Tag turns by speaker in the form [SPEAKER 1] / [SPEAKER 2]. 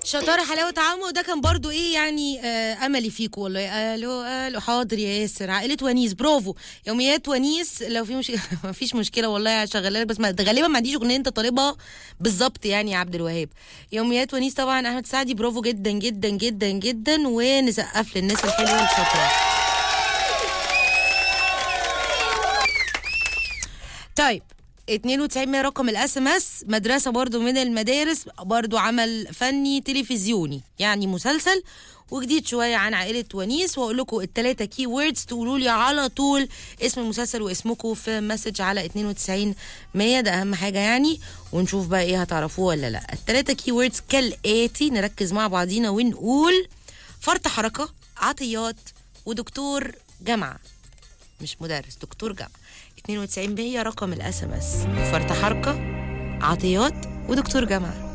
[SPEAKER 1] شطاره حلاوه عمو وده كان برضو ايه يعني آه املي فيكم والله الو الو حاضر يا ياسر عائله ونيس برافو يوميات ونيس لو في مش... ما فيش مشكله والله شغاله لك بس ما... غالبا ما عنديش اغنيه انت طالبها بالظبط يعني يا عبد الوهاب يوميات ونيس طبعا احمد سعدي برافو جدا جدا جدا جدا ونسقف للناس الحلوه الشاطره طيب 92 100 رقم الاس ام اس مدرسه برضو من المدارس برضو عمل فني تلفزيوني يعني مسلسل وجديد شويه عن عائله ونيس واقول لكم الثلاثه كي ووردز تقولوا لي على طول اسم المسلسل واسمكم في مسج على 92 100 ده اهم حاجه يعني ونشوف بقى ايه هتعرفوه ولا لا الثلاثه كي ووردز كالاتي نركز مع بعضينا ونقول فرط حركه عطيات ودكتور جامعه مش مدرس دكتور جامعه 92 100 رقم الاس ام اس فرط حركه عطيات ودكتور جامعه